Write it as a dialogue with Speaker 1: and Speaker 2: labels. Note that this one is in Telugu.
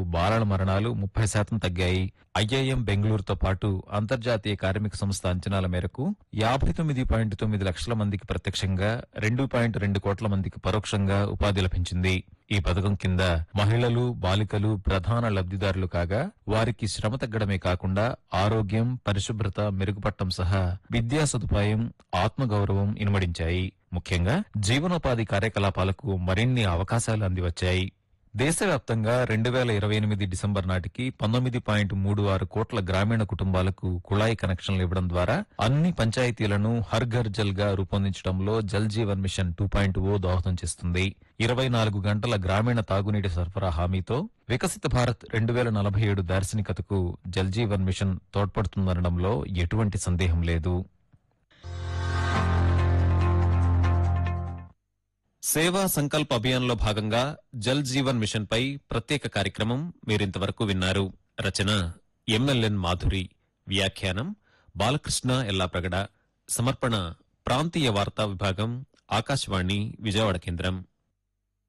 Speaker 1: బాలల మరణాలు ముప్పై శాతం తగ్గాయి ఐఐఎం బెంగళూరుతో పాటు అంతర్జాతీయ కార్మిక సంస్థ అంచనాల మేరకు యాభై తొమ్మిది పాయింట్ తొమ్మిది లక్షల మందికి ప్రత్యక్షంగా రెండు పాయింట్ రెండు కోట్ల మందికి పరోక్షంగా ఉపాధి లభించింది ఈ పథకం కింద మహిళలు బాలికలు ప్రధాన లబ్ధిదారులు కాగా వారికి శ్రమ తగ్గడమే కాకుండా ఆరోగ్యం పరిశుభ్రత మెరుగుపడటం సహా విద్యా సదుపాయం ఆత్మగౌరవం ఇనుమడించాయి ముఖ్యంగా జీవనోపాధి కార్యకలాపాలకు మరిన్ని అవకాశాలు అందివచ్చాయి దేశవ్యాప్తంగా రెండు వేల ఇరవై ఎనిమిది డిసెంబర్ నాటికి పంతొమ్మిది పాయింట్ మూడు ఆరు కోట్ల గ్రామీణ కుటుంబాలకు కుళాయి కనెక్షన్లు ఇవ్వడం ద్వారా అన్ని పంచాయతీలను హర్ ఘర్ జల్ గా రూపొందించడంలో Jal Jeevan mission two point O దోహదం చేస్తుంది ఇరవై నాలుగు గంటల గ్రామీణ తాగునీటి సరఫరా హామీతో వికసిత భారత్ రెండు వేల నలభై ఏడు దార్శనికతకు జల్ జీవన్ మిషన్ తోడ్పడుతుందనడంలో ఎటువంటి సందేహం లేదు సేవా సంకల్ప్ అభియాన్లో భాగంగా జల్ జీవన్ మిషన్ పై ప్రత్యేక కార్యక్రమం మీరింతవరకు విన్నారు రచన ఎంఎల్ఎన్ మాధురి వ్యాఖ్యానం బాలకృష్ణ ఎల్లాప్రగడ సమర్పణ ప్రాంతీయ వార్తా విభాగం ఆకాశవాణి విజయవాడ కేంద్రం